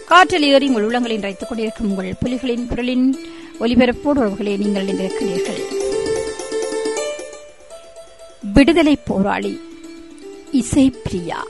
காற்றில் ஏறி உங்கள் உள்ளங்களை நிறைத்துக் கொண்டிருக்கும் உங்கள் புலிகளின் குரலின் ஒலிபரப்போடு உறவுகளை நீங்கள் இணைந்திருக்கிறீர்கள் விடுதலை போராளி இசை பிரியா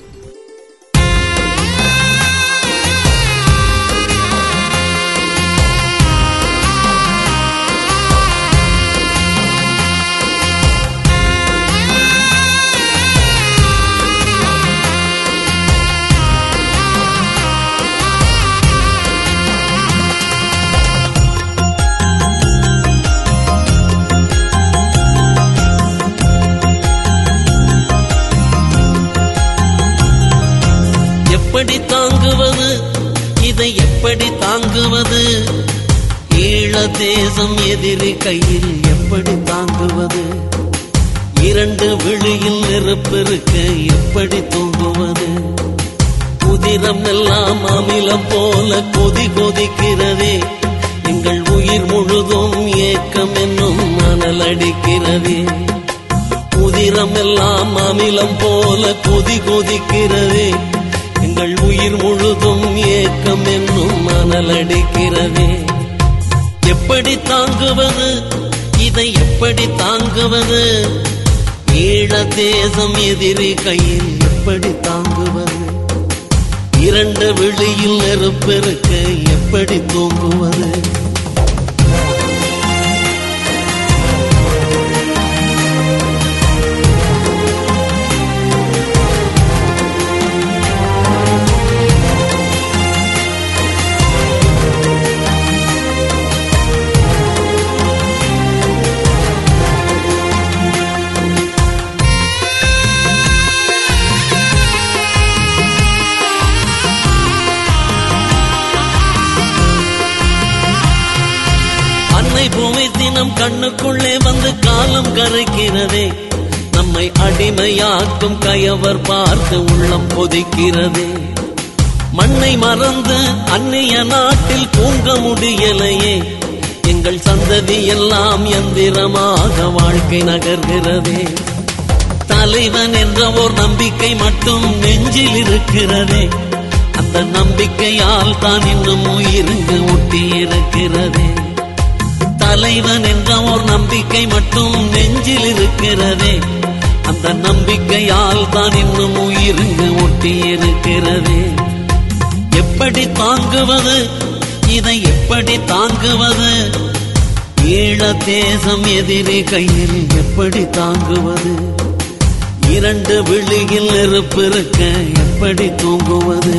எப்படி தாங்குவது இதை எப்படி தாங்குவது ஈழ தேசம் எதிரி கையில் எப்படி தாங்குவது இரண்டு விழியில் நெருப்பிருக்க எப்படி தூங்குவது உதிரம் எல்லாம் அமிலம் போல கொதி கொதிக்கிறதே எங்கள் உயிர் முழுதும் ஏக்கம் என்னும் மணல் அடிக்கிறதே உதிரம் எல்லாம் அமிலம் போல கொதி கொதிக்கிறதே எங்கள் உயிர் முழுதும் ஏக்கம் என்னும் மணல் அடிக்கிறதே எப்படி தாங்குவது இதை எப்படி தாங்குவது ஈழ தேசம் எதிரி கையில் எப்படி தாங்குவது இரண்டு விழியில் நெருப்பெருக்க எப்படி தூங்குவது அன்னை பூமி தினம் கண்ணுக்குள்ளே வந்து காலம் கரைக்கிறதே நம்மை அடிமையாக்கும் கயவர் பார்த்து உள்ளம் கொதிக்கிறதே மண்ணை மறந்து அந்நிய நாட்டில் தூங்க முடியலையே எங்கள் சந்ததி எல்லாம் எந்திரமாக வாழ்க்கை நகர்கிறதே தலைவன் என்ற ஓர் நம்பிக்கை மட்டும் நெஞ்சில் இருக்கிறதே அந்த நம்பிக்கையால் தான் இன்னும் உயிருக்கு ஒட்டி இருக்கிறதே தலைவன் என்ற ஓர் நம்பிக்கை மட்டும் நெஞ்சில் இருக்கிறதே அந்த நம்பிக்கையால் தான் இன்னும் உயிருக்கு ஒட்டி இருக்கிறதே எப்படி தாங்குவது இதை எப்படி தாங்குவது ஈழ தேசம் எதிரி கையில் எப்படி தாங்குவது இரண்டு விழியில் நெருப்பிருக்க எப்படி தூங்குவது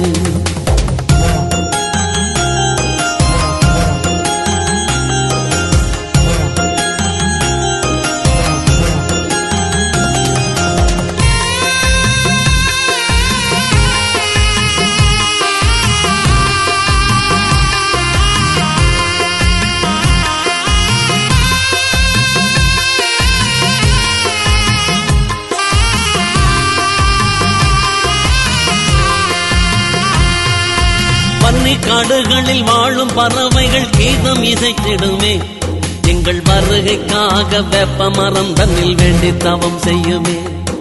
பன்னி காடுகளில் வாழும் பறவைகள் கீதம் இசைத்திடுமே எங்கள் வருகைக்காக வெப்ப மரம் தன்னில் வேண்டி தவம் செய்யுமே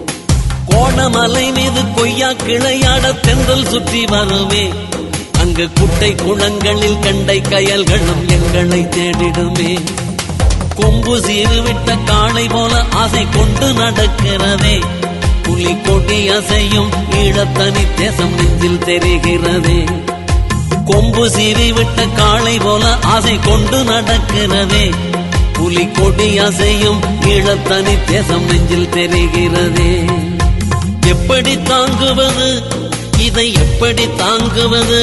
கோணமலை மீது கொய்யா கிளையாட தென்றல் சுற்றி வருமே அங்கு குட்டை குளங்களில் கண்டை கயல்களும் எங்களை தேடிடுமே கொம்பு சீறுவிட்ட காளை போல ஆசை கொண்டு நடக்கிறதே புலி கொடி அசையும் ஈழத்தனி தேசம் நெஞ்சில் தெரிகிறதே கொம்பு சீறி விட்ட காளை போல ஆசை கொண்டு நடக்கிறதே புலி கொடி அசையும் ஈழத்தனி தேசம் நெஞ்சில் தெரிகிறதே எப்படி தாங்குவது இதை எப்படி தாங்குவது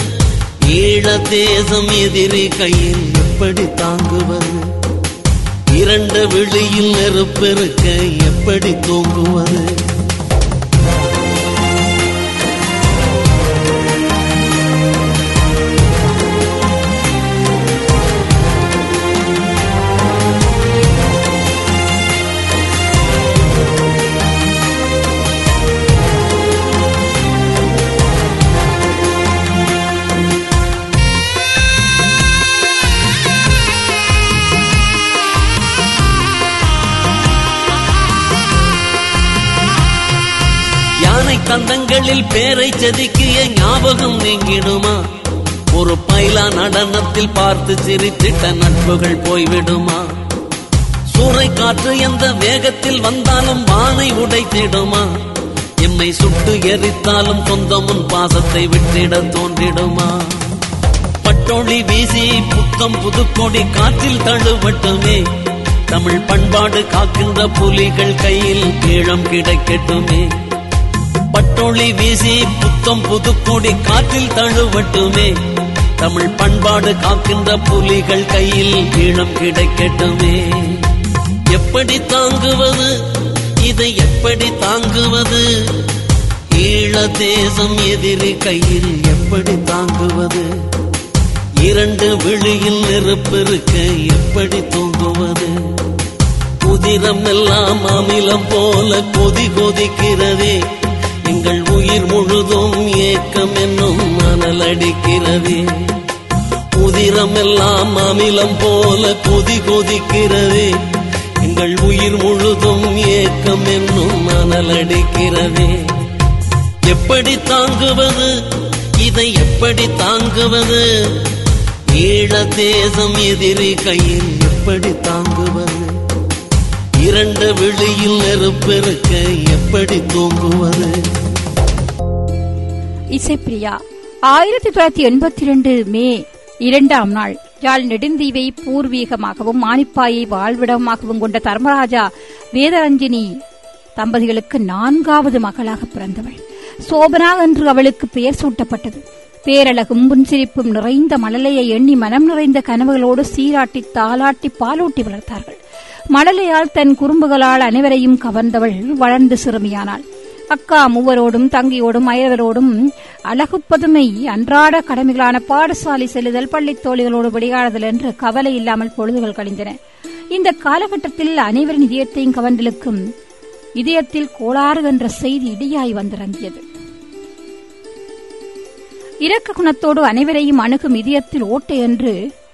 ஈழ தேசம் எதிரி கையில் எப்படி தாங்குவது இரண்டு விழியில் நெருப்பெருக்க எப்படி தூங்குவது யானை தந்தங்களில் பேரை செதுக்கிய ஞாபகம் நீங்கிடுமா ஒரு பைலா நடனத்தில் பார்த்து சிரித்திட்ட நட்புகள் போய்விடுமா சூறை காற்று எந்த வேகத்தில் வந்தாலும் வானை உடைத்திடுமா எம்மை சுட்டு எரித்தாலும் சொந்தமுன் பாசத்தை விட்டிட தோன்றிடுமா பட்டொளி வீசி புத்தம் புதுக்கொடி காற்றில் தழுவட்டுமே தமிழ் பண்பாடு காக்கின்ற புலிகள் கையில் கீழம் கிடைக்கட்டுமே பட்டொளி வீசி புத்தம் புதுக்கொடி காற்றில் தழுவட்டுமே தமிழ் பண்பாடு காக்கின்ற புலிகள் கையில் கீழம் கிடைக்கட்டுமே எப்படி தாங்குவது இதை எப்படி தாங்குவது ஈழ தேசம் எதிரி கையில் எப்படி தாங்குவது இரண்டு விழியில் நெருப்பிருக்க எப்படி தூங்குவது உதிரம் எல்லாம் அமிலம் போல கொதி கொதிக்கிறதே எங்கள் உயிர் முழுதும் ஏக்கம் என்னும் மணல் அடிக்கிறதே உதிரம் எல்லாம் அமிலம் போல கொதி கொதிக்கிறதே எங்கள் உயிர் முழுதும் ஏக்கம் என்னும் மணல் அடிக்கிறதே எப்படி தாங்குவது இதை எப்படி தாங்குவது ஈழ தேசம் எதிரி கையில் எப்படி தாங்குவது இரண்டு விழியில் நெருப்பெருக்க எப்படி தூங்குவது இசைப்பிரியா ஆயிரத்தி தொள்ளாயிரத்தி எண்பத்தி இரண்டு மே இரண்டாம் நாள் யாழ் நெடுந்தீவை பூர்வீகமாகவும் மானிப்பாயை வாழ்விடமாகவும் கொண்ட தர்மராஜா வேதரஞ்சினி தம்பதிகளுக்கு நான்காவது மகளாக பிறந்தவள் சோபனா என்று அவளுக்கு பெயர் சூட்டப்பட்டது பேரழகும் புன்சிரிப்பும் நிறைந்த மழலையை எண்ணி மனம் நிறைந்த கனவுகளோடு சீராட்டி தாளாட்டி பாலூட்டி வளர்த்தார்கள் மழலையால் தன் குறும்புகளால் அனைவரையும் கவர்ந்தவள் வளர்ந்து சிறுமியானாள் அக்கா மூவரோடும் தங்கியோடும் அயலவரோடும் அழகு பதுமை அன்றாட கடமைகளான பாடசாலை செல்லுதல் பள்ளித் தோழிகளோடு விளையாடுதல் என்று கவலை இல்லாமல் பொழுதுகள் கழிந்தன இந்த காலகட்டத்தில் அனைவரின் இதயத்தையும் கவர்ந்தலுக்கும் இதயத்தில் கோளாறு என்ற செய்தி இடியாய் வந்திறங்கியது இரக்க குணத்தோடு அனைவரையும் அணுகும் இதயத்தில் ஓட்டை என்று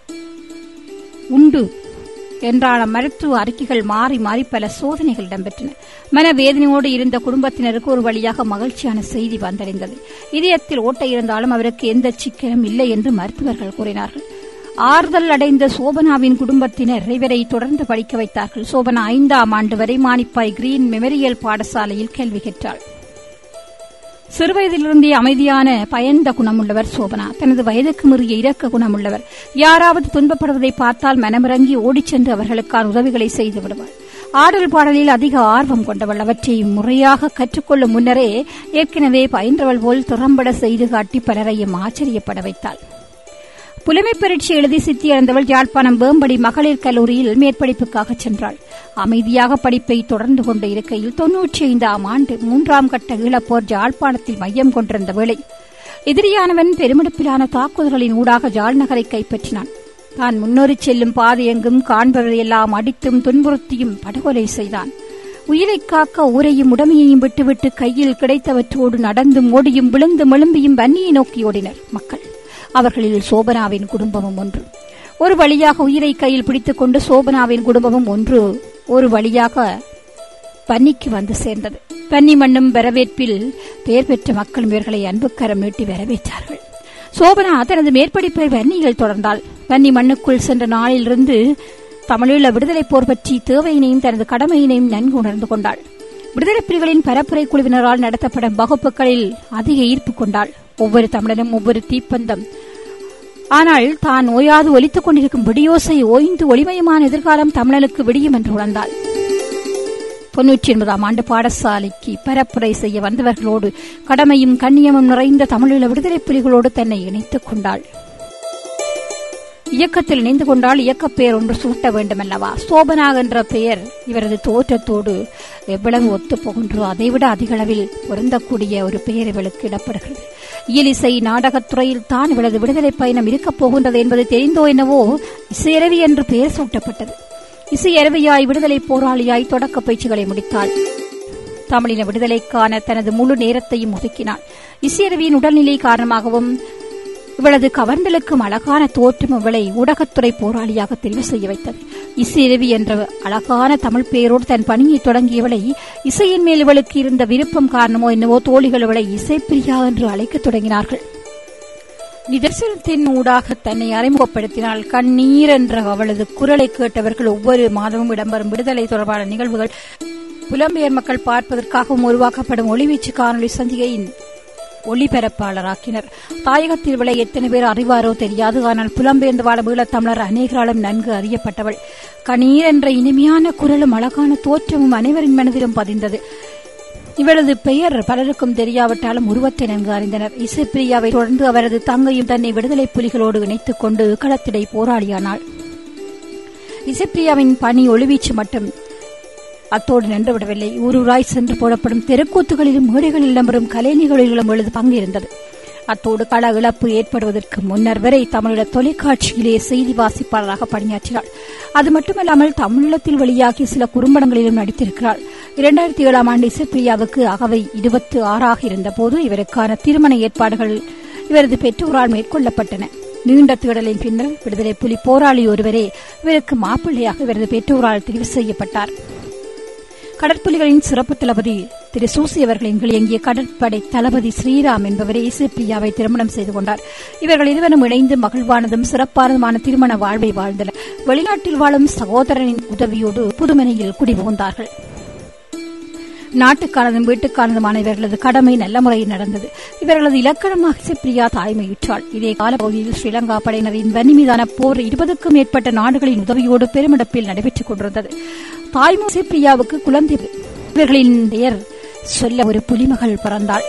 உண்டு என்றான மருத்துவ அறிக்கைகள் மாறி மாறி பல சோதனைகள் இடம்பெற்றன மனவேதனையோடு இருந்த குடும்பத்தினருக்கு ஒரு வழியாக மகிழ்ச்சியான செய்தி வந்தடைந்தது இதயத்தில் ஓட்டை இருந்தாலும் அவருக்கு எந்த சிக்கலும் இல்லை என்று மருத்துவர்கள் கூறினார்கள் ஆறுதல் அடைந்த சோபனாவின் குடும்பத்தினர் இவரை தொடர்ந்து படிக்க வைத்தார்கள் சோபனா ஐந்தாம் ஆண்டு வரை மானிப்பாய் கிரீன் மெமரியல் பாடசாலையில் கேள்வி கேட்டாள் சிறுவயதிலிருந்தே அமைதியான பயந்த குணமுள்ளவர் சோபனா தனது வயதுக்கு மீறிய இரக்க குணமுள்ளவர் யாராவது துன்பப்படுவதை பார்த்தால் மனமிறங்கி ஓடிச் சென்று அவர்களுக்கான உதவிகளை செய்து விடுவார் ஆடல் பாடலில் அதிக ஆர்வம் கொண்டவள் அவற்றை முறையாக கற்றுக்கொள்ளும் முன்னரே ஏற்கனவே பயின்றவள் போல் திறம்பட செய்து காட்டி பலரையும் ஆச்சரியப்பட வைத்தாள் புலமைப் பரீட்சை எழுதி சித்தியடைந்தவள் யாழ்ப்பாணம் வேம்படி மகளிர் கல்லூரியில் மேற்படிப்புக்காக சென்றாள் அமைதியாக படிப்பை தொடர்ந்து கொண்டு இருக்கையில் தொன்னூற்றி ஐந்தாம் ஆண்டு மூன்றாம் கட்ட ஈழப்போர் யாழ்ப்பாணத்தில் மையம் கொண்டிருந்த வேளை எதிரியானவன் பெருமெடுப்பிலான தாக்குதல்களின் ஊடாக ஜாழ் நகரை கைப்பற்றினான் தான் முன்னேறி செல்லும் பாதையெங்கும் காண்பவரையெல்லாம் அடித்தும் துன்புறுத்தியும் படுகொலை செய்தான் உயிரை காக்க ஊரையும் உடமையையும் விட்டுவிட்டு கையில் கிடைத்தவற்றோடு நடந்தும் ஓடியும் விழுந்தும் எழும்பியும் வன்னியை நோக்கி ஓடினர் மக்கள் அவர்களில் சோபனாவின் குடும்பமும் ஒன்று ஒரு வழியாக உயிரை கையில் பிடித்துக் கொண்டு சோபனாவின் குடும்பமும் ஒன்று ஒரு வழியாக பன்னிக்கு வந்து சேர்ந்தது பன்னி மண்ணும் வரவேற்பில் பெயர் பெற்ற மக்கள் இவர்களை அன்புக்கரம் நீட்டி வரவேற்றார்கள் சோபனா தனது மேற்படிப்பை வன்னியில் தொடர்ந்தாள் வன்னி மண்ணுக்குள் சென்ற நாளிலிருந்து தமிழீழ விடுதலைப் போர் பற்றி தேவையினையும் தனது கடமையினையும் நன்கு உணர்ந்து கொண்டாள் விடுதலைப் புலிகளின் பரப்புரை குழுவினரால் நடத்தப்படும் வகுப்புகளில் அதிக ஈர்ப்பு கொண்டாள் ஒவ்வொரு தமிழனும் ஒவ்வொரு தீப்பந்தம் ஆனால் தான் ஓயாது ஒலித்துக் கொண்டிருக்கும் விடியோசை ஓய்ந்து ஒளிமயமான எதிர்காலம் தமிழனுக்கு விடியும் என்று உணர்ந்தாள் தொன்னூற்றி ஒன்பதாம் ஆண்டு பாடசாலைக்கு பரப்புரை செய்ய வந்தவர்களோடு கடமையும் கண்ணியமும் நிறைந்த தமிழீழ விடுதலைப் புலிகளோடு தன்னை இணைத்துக் கொண்டாள் இயக்கத்தில் இணைந்து கொண்டால் இயக்கப் பெயர் ஒன்று சூட்ட வேண்டுமல்லவா சோபனா என்ற பெயர் இவரது தோற்றத்தோடு எவ்வளவு ஒத்துப் போகின்றோ அதைவிட அதிக அளவில் பொருந்தக்கூடிய ஒரு பெயர் இவளுக்கு இடப்படுகிறது இயலிசை நாடகத்துறையில் தான் இவளது விடுதலை பயணம் இருக்கப் போகின்றது என்பது தெரிந்தோ என்னவோ இசையரவி என்று பெயர் சூட்டப்பட்டது இசையரவியாய் விடுதலை போராளியாய் தொடக்க பயிற்சிகளை முடித்தாள் தமிழின விடுதலைக்கான தனது முழு நேரத்தையும் ஒதுக்கினாள் இசையரவியின் உடல்நிலை காரணமாகவும் இவளது கவர்ந்தலுக்கும் அழகான தோற்றம் இவளை ஊடகத்துறை போராளியாக தெரிவு செய்ய வைத்தது இசைரவி என்ற அழகான தமிழ் பெயரோடு தன் பணியை தொடங்கியவளை இசையின் மேல் இவளுக்கு இருந்த விருப்பம் காரணமோ என்னவோ தோழிகள் இவளை இசைப்பிரியா என்று அழைக்கத் தொடங்கினார்கள் நிதர்சனத்தின் ஊடாக தன்னை அறிமுகப்படுத்தினால் கண்ணீர் என்ற அவளது குரலை கேட்டவர்கள் ஒவ்வொரு மாதமும் இடம்பெறும் விடுதலை தொடர்பான நிகழ்வுகள் புலம்பெயர் மக்கள் பார்ப்பதற்காகவும் உருவாக்கப்படும் ஒளிவீச்சு காணொலி சந்திகையின் ஒளிபரப்பாளராக்கினர் தாயகத்தில் விளை எத்தனை பேர் அறிவாரோ தெரியாது ஆனால் புலம்பெயர்ந்து வாழ ஈழத்தமிழர் அநேகராலும் நன்கு அறியப்பட்டவள் கணீர் என்ற இனிமையான குரலும் அழகான தோற்றமும் அனைவரின் மனதிலும் பதிந்தது இவளது பெயர் பலருக்கும் தெரியாவிட்டாலும் உருவத்தை நன்கு அறிந்தனர் இசைப்பிரியாவை தொடர்ந்து அவரது தங்கையும் தன்னை விடுதலை புலிகளோடு இணைத்துக் கொண்டு களத்திடை போராடியானாள் இசைப்பிரியாவின் பணி ஒளிவீச்சு மட்டும் அத்தோடு நின்றுவிடவில்லை ஊரூராய் சென்று போடப்படும் தெருக்கூத்துகளிலும் மேடைகளில் இடம்பெறும் கலை நிகழ்வுகளும் எழுது பங்கு இருந்தது அத்தோடு கள இழப்பு ஏற்படுவதற்கு முன்னர் வரை தமிழீழ தொலைக்காட்சியிலே செய்தி வாசிப்பாளராக பணியாற்றினார் அது மட்டுமல்லாமல் தமிழீழத்தில் வெளியாகிய சில குறும்படங்களிலும் நடித்திருக்கிறார் இரண்டாயிரத்தி ஏழாம் ஆண்டு இசைப்பிரியாவுக்கு அகவை இருபத்தி ஆறாக இருந்தபோது இவருக்கான திருமண ஏற்பாடுகள் இவரது பெற்றோரால் மேற்கொள்ளப்பட்டன நீண்ட தேடலின் பின்னர் விடுதலை புலி போராளி ஒருவரே இவருக்கு மாப்பிள்ளையாக இவரது பெற்றோரால் தெரிவு செய்யப்பட்டார் கடற்புலிகளின் சிறப்பு தளபதி திரு சூசி அவர்களின் இயங்கிய கடற்படை தளபதி ஸ்ரீராம் என்பவரே இசைப்பிரியாவை திருமணம் செய்து கொண்டார் இவர்கள் இருவரும் இணைந்து மகிழ்வானதும் சிறப்பானதுமான திருமண வாழ்வை வாழ்ந்தனர் வெளிநாட்டில் வாழும் சகோதரனின் உதவியோடு புதுமனையில் குடிபுகுந்தார்கள் நாட்டுக்கானதும் வீட்டுக்கானதுமான இவர்களது கடமை நல்ல முறையில் நடந்தது இவர்களது இலக்கணமாக இசைப்பிரியா தாய்மையுற்றாள் இதே காலப்பகுதியில் ஸ்ரீலங்கா படையினரின் வன்னி மீதான போர் இருபதுக்கும் மேற்பட்ட நாடுகளின் உதவியோடு பெருமிடப்பில் நடைபெற்றுக் கொண்டிருந்தது தாய்மை இசைப்பிரியாவுக்கு குழந்தை இவர்களின் பெயர் சொல்ல ஒரு புலிமகள் பிறந்தாள்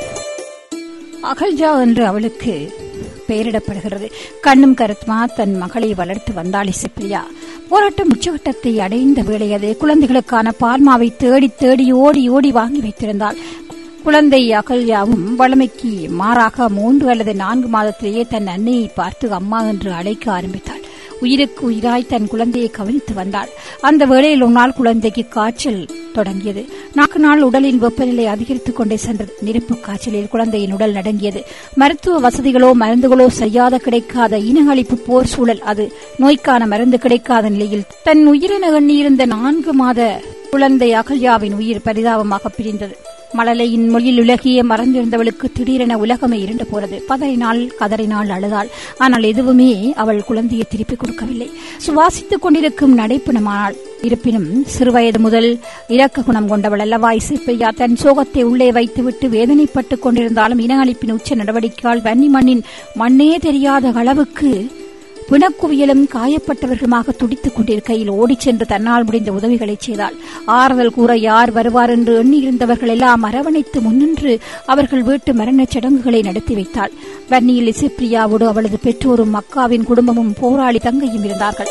அகல்ஜா என்று அவளுக்கு பெயரிடப்படுகிறது கண்ணும் கருத்துமா தன் மகளை வளர்த்து வந்தாள் இசைப்பிரியா போராட்டம் உச்சகட்டத்தை அடைந்த வேளை அது குழந்தைகளுக்கான பால்மாவை தேடி தேடி ஓடி ஓடி வாங்கி வைத்திருந்தாள் குழந்தை அகல்யாவும் வளமைக்கு மாறாக மூன்று அல்லது நான்கு மாதத்திலேயே தன் அன்னையை பார்த்து அம்மா என்று அழைக்க ஆரம்பித்தாள் உயிருக்கு உயிராய் தன் குழந்தையை கவனித்து வந்தாள் அந்த வேளையில் ஒரு நாள் குழந்தைக்கு காய்ச்சல் தொடங்கியது நாக்கு நாள் உடலின் வெப்பநிலை அதிகரித்துக் கொண்டே சென்றது நெருப்பு காய்ச்சலில் குழந்தையின் உடல் நடுங்கியது மருத்துவ வசதிகளோ மருந்துகளோ செய்யாத கிடைக்காத இனஅழிப்பு போர் சூழல் அது நோய்க்கான மருந்து கிடைக்காத நிலையில் தன் உயிரின எண்ணியிருந்த நான்கு மாத குழந்தை அகல்யாவின் உயிர் பரிதாபமாக பிரிந்தது மழலையின் மொழியில் உலகியே மறந்திருந்தவளுக்கு திடீரென உலகமே இருண்டு போனது பதறினாள் கதறினாள் அழுதாள் ஆனால் எதுவுமே அவள் குழந்தையை திருப்பிக் கொடுக்கவில்லை சுவாசித்துக் கொண்டிருக்கும் நடைப்பினமானாள் இருப்பினும் சிறுவயது முதல் இரக்க குணம் கொண்டவள் அல்லவா இசைப்பையா தன் சோகத்தை உள்ளே வைத்துவிட்டு வேதனைப்பட்டுக் கொண்டிருந்தாலும் இன அழிப்பின் உச்ச நடவடிக்கையால் வன்னி மண்ணின் மண்ணே தெரியாத அளவுக்கு பிணக்குவியலும் காயப்பட்டவர்களுமாக துடித்துக் கொண்டிருக்கையில் ஓடிச் சென்று தன்னால் முடிந்த உதவிகளை செய்தாள் ஆறுதல் கூற யார் வருவார் என்று எண்ணியிருந்தவர்கள் எல்லாம் அரவணைத்து முன்னின்று அவர்கள் வீட்டு மரணச் சடங்குகளை நடத்தி வைத்தாள் வன்னியில் இசைப்பிரியாவோடு அவளது பெற்றோரும் அக்காவின் குடும்பமும் போராளி தங்கையும் இருந்தார்கள்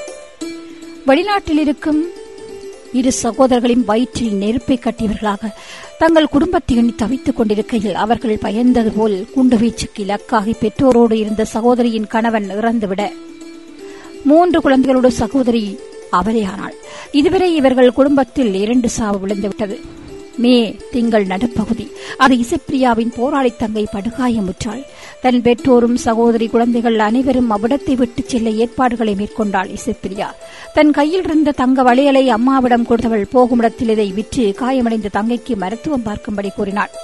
வெளிநாட்டில் இருக்கும் இரு சகோதரர்களின் வயிற்றில் நெருப்பை கட்டியவர்களாக தங்கள் குடும்பத்தை எண்ணி தவித்துக் கொண்டிருக்கையில் அவர்கள் பயந்தது போல் குண்டுவீச்சுக்கு இலக்காகி பெற்றோரோடு இருந்த சகோதரியின் கணவன் இறந்துவிட மூன்று குழந்தைகளோடு சகோதரி அவரே ஆனாள் இதுவரை இவர்கள் குடும்பத்தில் இரண்டு சாவு விழுந்துவிட்டது மே திங்கள் நடுப்பகுதி அது இசைப்பிரியாவின் போராளி தங்கை படுகாயமுற்றாள் தன் பெற்றோரும் சகோதரி குழந்தைகள் அனைவரும் அவ்விடத்தை விட்டுச் செல்ல ஏற்பாடுகளை மேற்கொண்டாள் இசைப்பிரியா தன் கையில் இருந்த தங்க வளையலை அம்மாவிடம் கொடுத்தவள் போகும் இடத்தில் இதை விற்று காயமடைந்த தங்கைக்கு மருத்துவம் பார்க்கும்படி கூறினாள்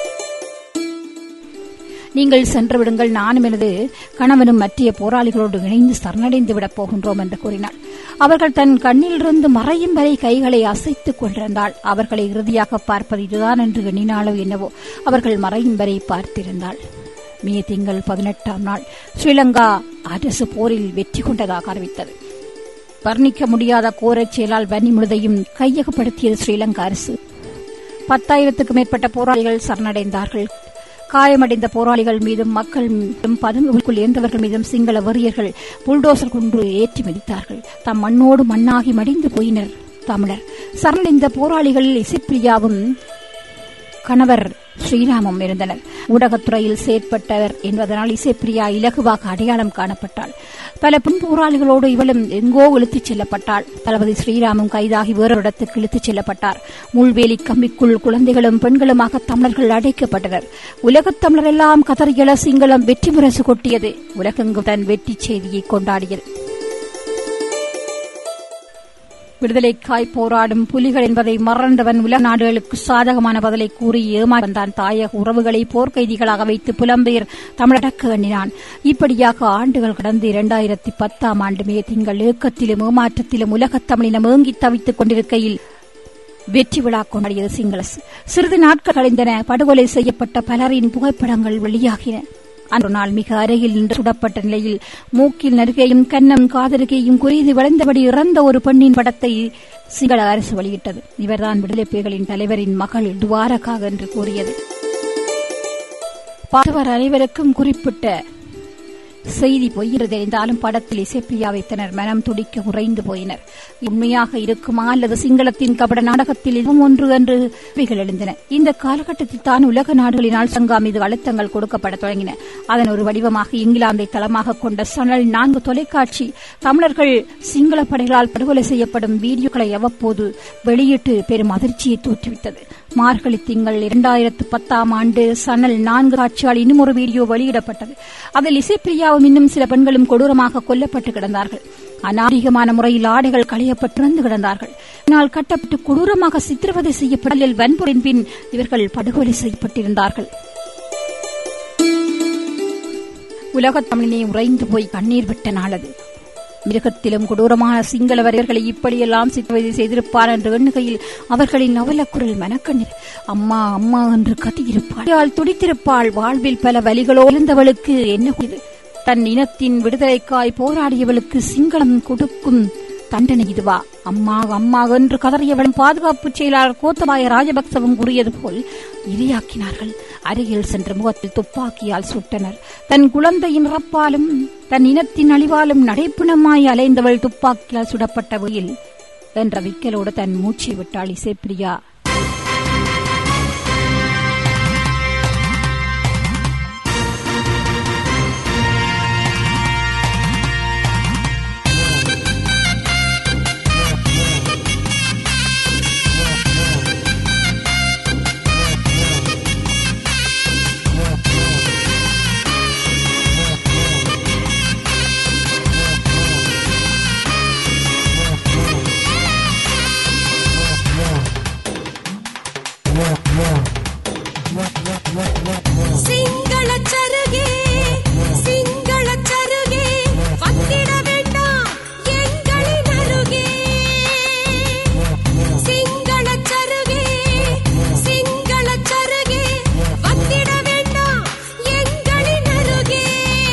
நீங்கள் சென்று விடுங்கள் நானும் எனது கணவனும் மற்றிய போராளிகளோடு இணைந்து சரணடைந்து விடப் போகின்றோம் என்று கூறினாள் அவர்கள் தன் கண்ணிலிருந்து மறையும் வரை கைகளை அசைத்துக் கொண்டிருந்தாள் அவர்களை இறுதியாக பார்ப்பது இதுதான் என்று எண்ணினாலோ என்னவோ அவர்கள் மறையும் வரை பார்த்திருந்தாள் மே திங்கள் பதினெட்டாம் நாள் ஸ்ரீலங்கா அரசு போரில் வெற்றி கொண்டதாக அறிவித்தது வர்ணிக்க முடியாத கோரச் செயலால் வன்னி முழுதையும் கையகப்படுத்தியது ஸ்ரீலங்கா அரசு பத்தாயிரத்துக்கும் மேற்பட்ட போராளிகள் சரணடைந்தார்கள் காயமடைந்த போராளிகள் மீதும் மக்கள் மீதும் பதுங்குகளுக்குள் இருந்தவர்கள் மீதும் சிங்கள வெறியர்கள் புல்டோசர் கொண்டு ஏற்றி மிதித்தார்கள் தம் மண்ணோடு மண்ணாகி மடிந்து போயினர் தமிழர் சரணடைந்த போராளிகளில் இசைப்பிரியாவும் கணவர் ஸ்ரீராமும் இருந்தனர் ஊடகத்துறையில் செயற்பட்டவர் என்பதனால் இசைப்பிரியா இலகுவாக அடையாளம் காணப்பட்டாள் பல புன்போராளிகளோடு இவளும் எங்கோ இழுத்துச் செல்லப்பட்டாள் தளபதி ஸ்ரீராமும் கைதாகி வேறொரு இடத்துக்கு இழுத்துச் செல்லப்பட்டார் முள்வேலி கம்பிக்குள் குழந்தைகளும் பெண்களுமாக தமிழர்கள் அடைக்கப்பட்டனர் உலகத் தமிழரெல்லாம் கதறியல சிங்களம் வெற்றி முரசு கொட்டியது உலகெங்கு தன் வெற்றி செய்தியை கொண்டாடியது விடுதலைக்காய் போராடும் புலிகள் என்பதை மறந்தவன் உலக நாடுகளுக்கு சாதகமான பதிலை கூறி ஏமா வந்தான் தாயக உறவுகளை போர்க்கைதிகளாக வைத்து புலம்பெயர் தமிழடக்க எண்ணினான் இப்படியாக ஆண்டுகள் கடந்து இரண்டாயிரத்தி பத்தாம் ஆண்டு மே திங்கள் ஏக்கத்திலும் ஏமாற்றத்திலும் உலகத் தமிழினம் ஏங்கி தவித்துக் கொண்டிருக்கையில் வெற்றி விழா கொண்டாடியது சிங்களஸ் சிறிது நாட்கள் கழிந்தன படுகொலை செய்யப்பட்ட பலரின் புகைப்படங்கள் வெளியாகின அன்று நாள் மிக அருகில் நின்று சுடப்பட்ட நிலையில் மூக்கில் நருகையும் கன்னம் காதருகையும் குறிது வளைந்தபடி இறந்த ஒரு பெண்ணின் படத்தை சிங்கள அரசு வெளியிட்டது இவர்தான் விடுதலை புலிகளின் தலைவரின் மகள் துவாரகாக என்று கூறியது பார்த்தவர் அனைவருக்கும் குறிப்பிட்ட செய்தி பொய்யிரு தெரிந்தாலும் படத்தில் இசைப்பிரியா வைத்தனர் மனம் துடிக்க உறைந்து போயினர் உண்மையாக இருக்குமா அல்லது சிங்களத்தின் கபட நாடகத்தில் இதுவும் ஒன்று என்று கேள்விகள் எழுந்தன இந்த காலகட்டத்தில் தான் உலக நாடுகளினால் சங்கா மீது அழுத்தங்கள் கொடுக்கப்பட தொடங்கின அதன் ஒரு வடிவமாக இங்கிலாந்தை தளமாக கொண்ட சனல் நான்கு தொலைக்காட்சி தமிழர்கள் சிங்கள படைகளால் படுகொலை செய்யப்படும் வீடியோக்களை அவ்வப்போது வெளியிட்டு பெரும் அதிர்ச்சியை தோற்றுவித்தது மார்கழி திங்கள் இரண்டாயிரத்து பத்தாம் ஆண்டு சனல் நான்கு காட்சியால் இன்னும் ஒரு வீடியோ வெளியிடப்பட்டது அதில் இசைப்பிரியாவும் இன்னும் சில பெண்களும் கொடூரமாக கொல்லப்பட்டு கிடந்தார்கள் அநாகரிகமான முறையில் ஆடைகள் களையப்பட்டிருந்து கிடந்தார்கள் ஆனால் கட்டப்பட்டு கொடூரமாக சித்திரவதை செய்யப்படலில் வன்புரின் பின் இவர்கள் படுகொலை செய்யப்பட்டிருந்தார்கள் உலகத் தமிழினை உறைந்து போய் கண்ணீர் விட்ட நாளது மிருகத்திலும் கொடூரமான சிங்கள வரையர்களை இப்படியெல்லாம் சித்திரவதை செய்திருப்பார் என்று எண்ணுகையில் அவர்களின் அவலக்குரல் மனக்கண்ணீர் அம்மா அம்மா என்று கத்தியிருப்பாள் துடித்திருப்பாள் வாழ்வில் பல வலிகளோ இருந்தவளுக்கு என்ன இது தன் இனத்தின் விடுதலைக்காய் போராடியவளுக்கு சிங்களம் கொடுக்கும் தண்டனை இதுவா அம்மா அம்மா என்று கதறியவளும் பாதுகாப்பு செயலாளர் கோத்தபாய ராஜபக்சவும் கூறியது போல் இரையாக்கினார்கள் அருகில் சென்ற முகத்தில் துப்பாக்கியால் சுட்டனர் தன் குழந்தையின் ரப்பாலும் தன் இனத்தின் அழிவாலும் நடைப்பிணமாய் அலைந்தவள் துப்பாக்கியால் சுடப்பட்ட வகையில் என்ற விக்கலோடு தன் மூச்சை விட்டாள் இசைப்பிரியா சிங்களச் சருகே சிங்களச் சருகே வந்திட வேண்டாம் எங்களின் அருகே சிங்களச் சருகே சிங்களச் சருகே வந்திட வேண்டாம் எங்களின் அருகே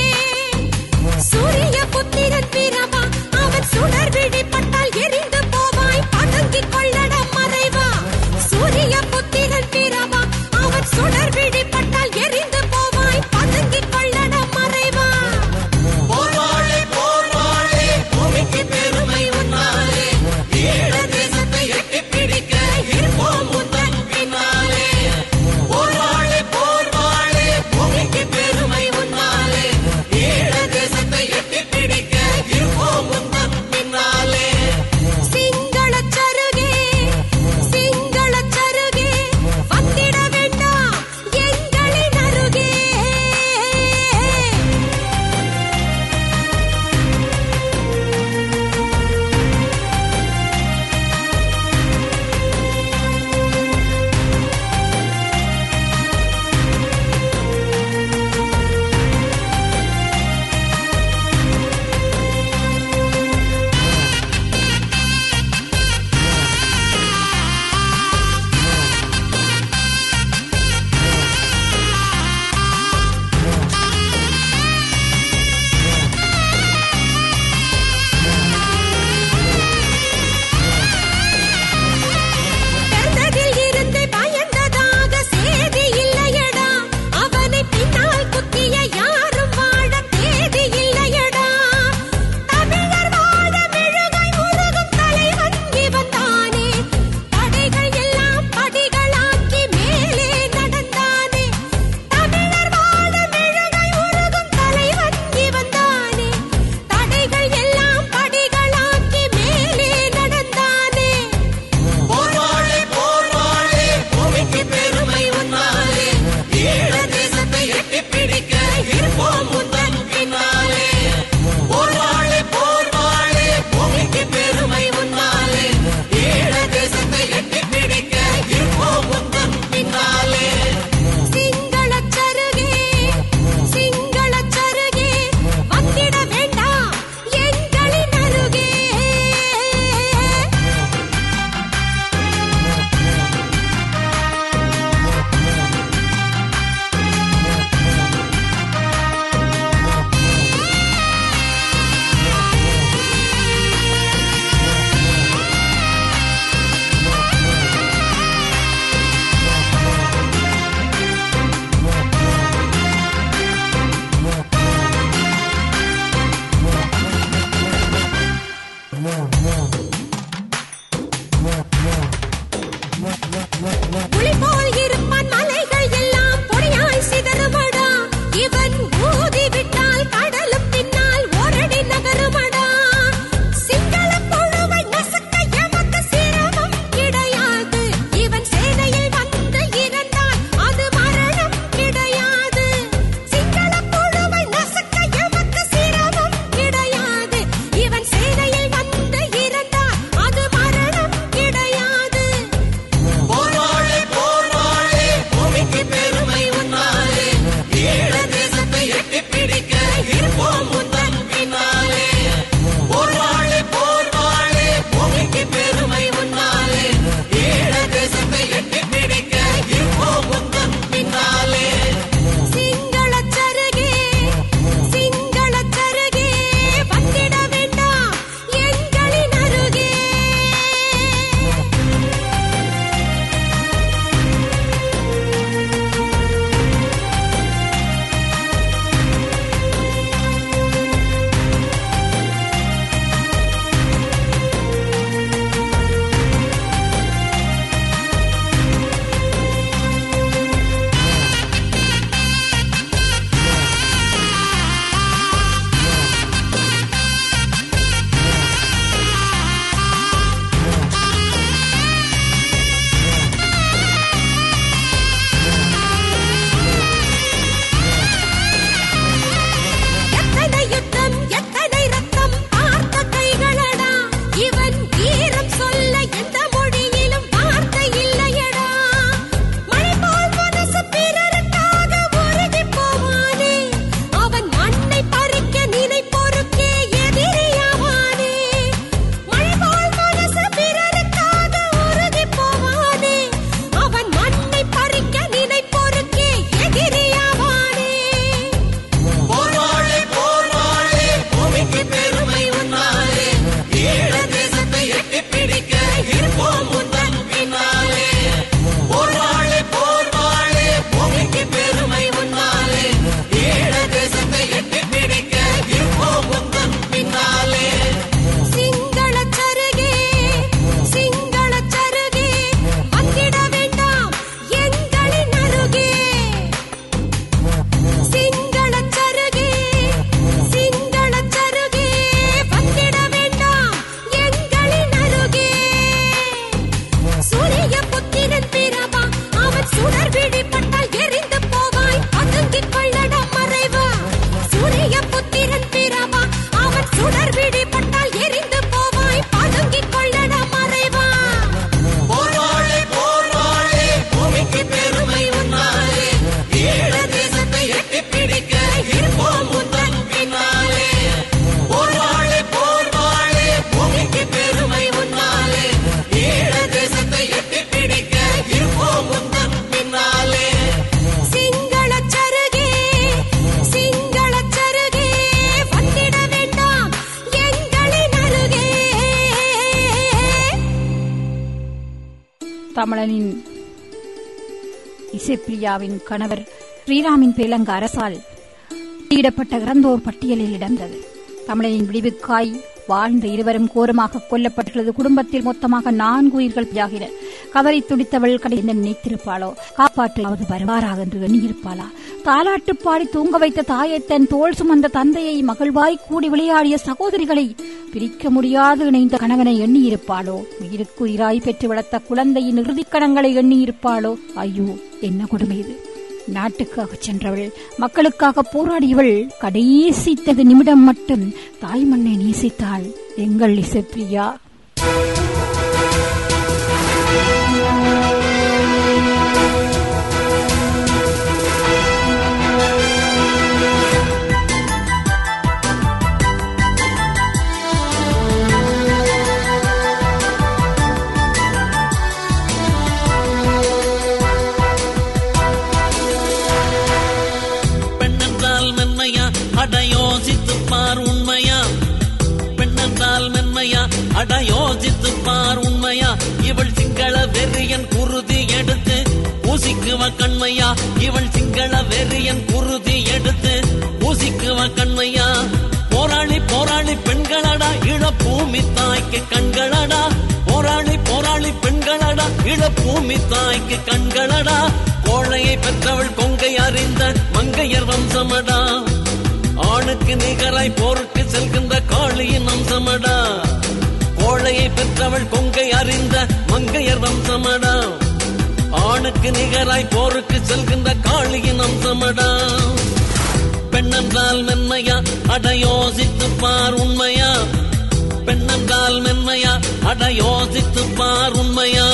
சூரிய புத்திரன் பிரபா அவன் சுடர் விழிப்பட்டால் எரிந்து போவாய் பதுங்கிக் கொள்ளடம் மறைவா சூரிய புத்திரன் பிரபா அவன் சுடர் விழிப்பட்டால் எரிந்து போவாய் பதுங்கிக் கொள்ள தமிழனின் இசைப்பிரியாவின் கணவர் ஸ்ரீராமின் பேலங்க அரசால் வெளியிடப்பட்ட இறந்தோர் பட்டியலில் இடந்தது தமிழனின் விடிவுக்காய் வாழ்ந்த இருவரும் கோரமாக கொல்லப்பட்டுள்ளது குடும்பத்தில் மொத்தமாக நான்கு உயிர்கள் தியாகின கவரை துடித்தவள் கடை என்ன நினைத்திருப்பாளோ காப்பாற்றாவது வருவாராக என்று எண்ணியிருப்பாளா தாலாட்டு பாடி தூங்க வைத்த தாயை தன் தோல் சுமந்த தந்தையை மகிழ்வாய் கூடி விளையாடிய சகோதரிகளை பிரிக்க முடியாது இணைந்த கணவனை எண்ணியிருப்பாளோ உயிருக்கு உயிராய் பெற்று வளர்த்த குழந்தையின் இறுதிக்கணங்களை எண்ணியிருப்பாளோ ஐயோ என்ன கொடுமை இது நாட்டுக்காக சென்றவள் மக்களுக்காக போராடியவள் கடைசி தது நிமிடம் மட்டும் தாய் மண்ணை நேசித்தாள் எங்கள் இசைப்பிரியா பெண்ணென்றால் மென்மையா அட யோசித்து பார் உண்மையா பெண்ணென்றால் மென்மையா அட யோசித்து பார் உண்மையா இவள் சிங்கள வெறியன் குருதி எடுத்து ஊசிக்குவ கண்மையா இவள் சிங்கள வெறியன் குருதி எடுத்து ஊசிக்குவ கண்மையா போராளி போராளி பெண்களடா இளப்பூமி தாய்க்கு கண்களடா போராளி போராளி பெண்களடா இளப்பூமி தாய்க்கு கண்களடா கோழையை பெற்றவள் கொங்கை அறிந்த மங்கையர் வம்சமடா ஆணுக்கு நிகராய் போருக்கு செல்கின்ற காளியின் அம்சமடா கோழையை பெற்றவள் கொங்கை அறிந்த மங்கையர் வம்சமடா ஆணுக்கு நிகராய் போருக்கு செல்கின்ற காளியின் அம்சமடா பெண்ணென்றால் மென்மையா அட யோசித்து பார் உண்மையா பெண்ணென்றால் மென்மையா அட யோசித்து பார் உண்மையா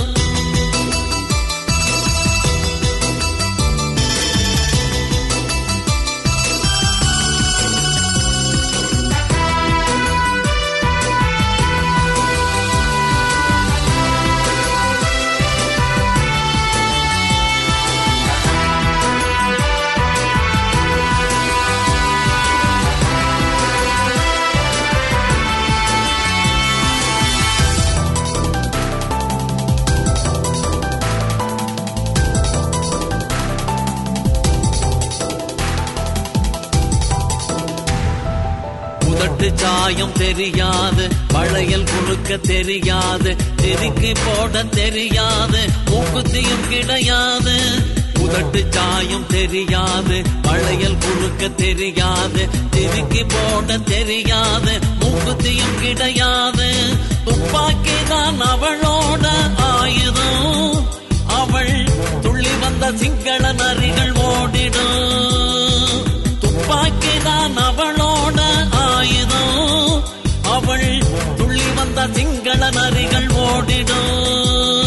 உதட்டு சாயம் தெரியாது வளையல் குறுக்க தெரியாது தெருக்கி போட தெரியாது மூக்குத்தியும் கிடையாது உதட்டு சாயம் தெரியாது வளையல் குறுக்க தெரியாது தெருக்கி போட தெரியாது மூக்குத்தியும் கிடையாது துப்பாக்கி தான் அவளோட ஆயுதம் அவள் துள்ளி வந்த சிங்கள நரிகள் ஓடிடும் துப்பாக்கிதான் அவளோட ஆயுதம் அவள் துள்ளி வந்த சிங்கள நரிகள் ஓடிடும்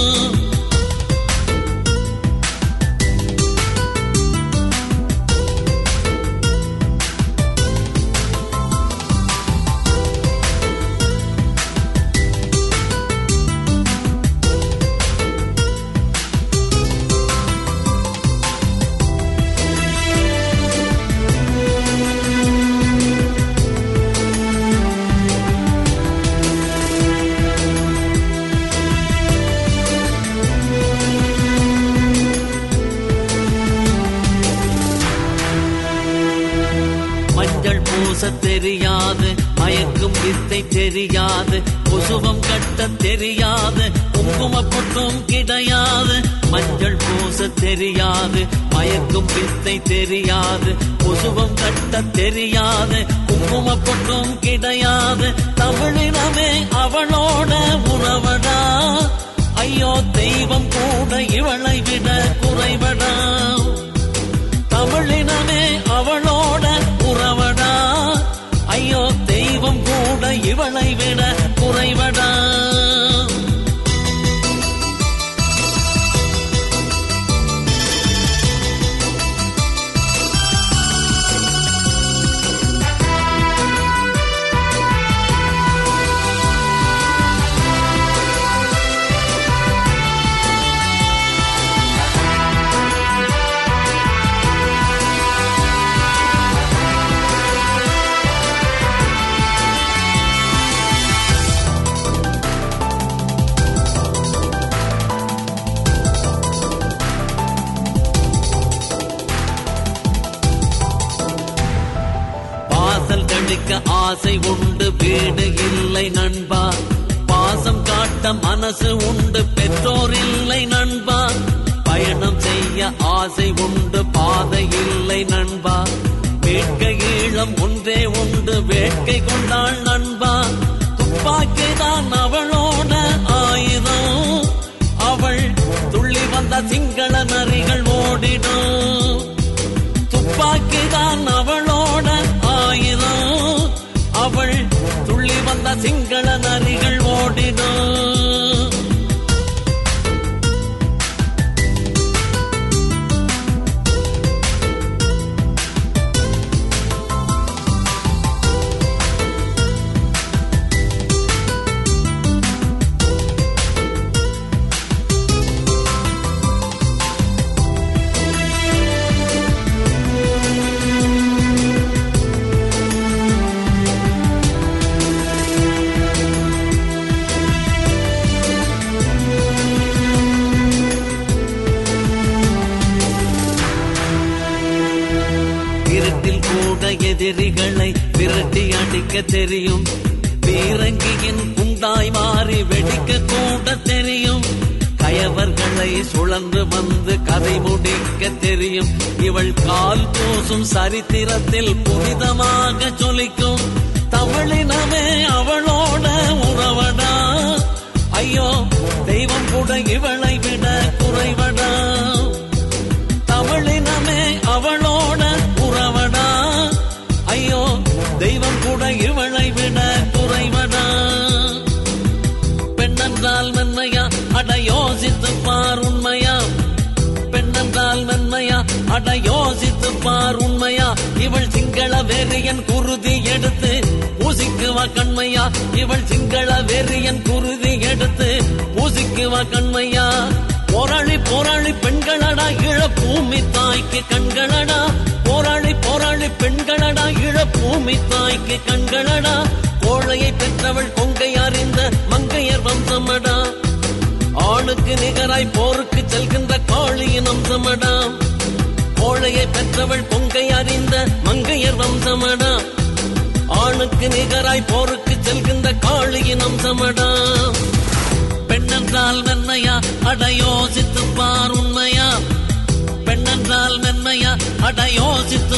மஞ்சள் பூச தெரியாது மயக்கும் வித்தை தெரியாது குசுவம் கட்ட தெரியாது குங்கும பொட்டும் கிடையாது மஞ்சள் பூச தெரியாது மயக்கும் வித்தை தெரியாது குசுவம் கட்ட தெரியாது குங்கும பொட்டும் கிடையாது தமிழினமே அவளோட உறவடா ஐயோ தெய்வம் கூட இவளை விட குறைவடா தமிழினமே அவளோட உறவடா ஐயோ தெய்வம் கூட இவளை விட குறைவடா படிக்க ஆசை உண்டு வீடு இல்லை நண்பா பாசம் காட்ட மனசு உண்டு பெற்றோர் இல்லை நண்பா பயணம் செய்ய ஆசை உண்டு பாதை இல்லை நண்பா வேட்கை ஈழம் ஒன்றே உண்டு வேட்கை கொண்டாள் நண்பா துப்பாக்கிதான் அவளோட ஆயுதம் அவள் துள்ளி வந்த சிங்கள நரிகள் ஓடிடும் துப்பாக்கிதான் அவளோட ஆயுதம் அவள் துள்ளி வந்த சிங்கள நரிகள் ஓடிடும் இருட்டில் கூட எதிரிகளை விரட்டி அடிக்க தெரியும் பீரங்கியின் குண்டாய் மாறி வெடிக்க கூட தெரியும் கயவர்களை சுழன்று வந்து கதை முடிக்க தெரியும் இவள் கால் பூசும் சரித்திரத்தில் புனிதமாக ஜொலிக்கும் தமிழினமே அவளோட உறவடா ஐயோ தெய்வம் கூட இவளை விட குறைவடா தமிழினமே அவளோட உறவடா ஐயோ தெய்வம் கூட இவளை விட குறைவடா பெண்ணென்றால் மென்மையா அட யோசித்து பார் உண்மையா பெண்ணென்றால் மென்மையா அட யோசித்து பார் உண்மையா இவள் சிங்கள வெறியன் குருதி எடுத்து பூசிக்குவா கண்மையா இவள் சிங்கள வெறியன் குருதி எடுத்து பூசிக்குவா கண்மையா போராளி போராளி பெண்களடா இழ பூமி தாய்க்கு கண்களடா போராளி போராளி பெண்களடா இழ பூமி தாய்க்கு கண்களடா கோழையை பெற்றவள் கொங்கை அறிந்த மங்கையர் வம்சமடா ஆணுக்கு நிகராய் போருக்கு செல்கின்ற காளியின் அம்சமடா கோழையை பெற்றவள் பொங்கை அறிந்த மங்கையர் வம்சமடா ஆணுக்கு நிகராய் போருக்கு செல்கின்ற காளியின் அம்சமடா பெண்ணென்றால் மென்மையா அட யோசித்து பார் உண்மையா பெண்ணென்றால் மென்மையா அட யோசித்து